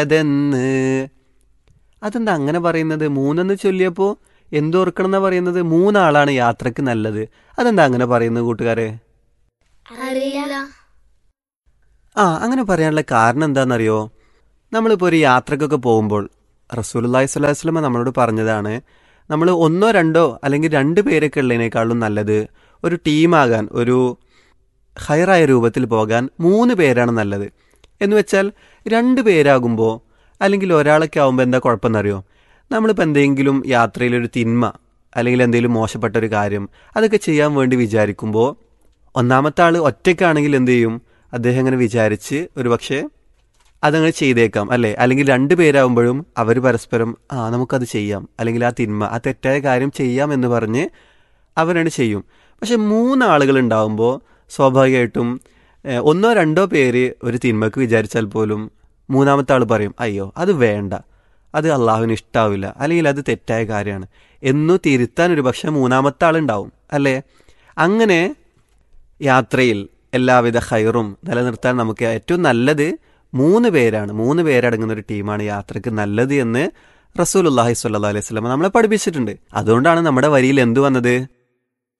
അതെന്ന് അതെന്താ അങ്ങനെ പറയുന്നത് മൂന്നെന്ന് ചൊല്ലിയപ്പോൾ എന്തോർക്കണം എന്നാ പറയുന്നത് മൂന്നാളാണ് യാത്രക്ക് നല്ലത് അതെന്താ അങ്ങനെ പറയുന്നത് കൂട്ടുകാരെ അറിയില്ല ആ അങ്ങനെ പറയാനുള്ള കാരണം എന്താണെന്നറിയോ നമ്മളിപ്പോൾ ഒരു യാത്രക്കൊക്കെ പോകുമ്പോൾ റസൂലുള്ളാഹി സ്വല്ലല്ലാഹി വസല്ലമ നമ്മളോട് പറഞ്ഞതാണ് നമ്മൾ ഒന്നോ രണ്ടോ അല്ലെങ്കിൽ രണ്ട് പേരൊക്കെ ഉള്ളതിനേക്കാളും നല്ലത് ഒരു ടീമാകാൻ ഒരു ഹയറായ രൂപത്തിൽ പോകാൻ മൂന്ന് പേരാണ് നല്ലത് എന്ന് വെച്ചാൽ രണ്ട് പേരാകുമ്പോൾ അല്ലെങ്കിൽ ഒരാളൊക്കെ ആകുമ്പോൾ എന്താ കുഴപ്പമെന്നറിയോ നമ്മളിപ്പോൾ എന്തെങ്കിലും യാത്രയിലൊരു തിന്മ അല്ലെങ്കിൽ എന്തെങ്കിലും മോശപ്പെട്ട ഒരു കാര്യം അതൊക്കെ ചെയ്യാൻ വേണ്ടി വിചാരിക്കുമ്പോൾ ഒന്നാമത്തെ ആൾ ഒറ്റയ്ക്കാണെങ്കിൽ എന്ത് ചെയ്യും അദ്ദേഹം ഇങ്ങനെ വിചാരിച്ച് ഒരു പക്ഷേ അതങ്ങനെ ചെയ്തേക്കാം അല്ലേ അല്ലെങ്കിൽ രണ്ട് പേരാകുമ്പോഴും അവർ പരസ്പരം ആ നമുക്കത് ചെയ്യാം അല്ലെങ്കിൽ ആ തിന്മ ആ തെറ്റായ കാര്യം ചെയ്യാം എന്ന് പറഞ്ഞ് അവരത് ചെയ്യും പക്ഷെ മൂന്നാളുകൾ ഉണ്ടാവുമ്പോൾ സ്വാഭാവികമായിട്ടും ഏഹ്, ഒന്നോ രണ്ടോ പേര് ഒരു തിന്മക്ക് വിചാരിച്ചാൽ പോലും മൂന്നാമത്തെ ആൾ പറയും അയ്യോ അത് വേണ്ട അത് അള്ളാഹുവിന് ഇഷ്ടാവില്ല അല്ലെങ്കിൽ അത് തെറ്റായ കാര്യമാണ് എന്നു തിരുത്താൻ ഒരു പക്ഷെ മൂന്നാമത്തെ ആളുണ്ടാവും അല്ലേ അങ്ങനെ യാത്രയിൽ എല്ലാവിധ ഹൈറും നിലനിർത്താൻ നമുക്ക് ഏറ്റവും നല്ലത് മൂന്ന് പേരാണ് മൂന്ന് പേരടങ്ങുന്ന ഒരു ടീമാണ് യാത്രക്ക് നല്ലത് എന്ന് റസൂലുല്ലാഹി സ്വല്ലല്ലാഹി അലൈഹി വസല്ലം നമ്മളെ പഠിപ്പിച്ചിട്ടുണ്ട് അതുകൊണ്ടാണ് നമ്മുടെ വരിയിൽ എന്ത് വന്നത്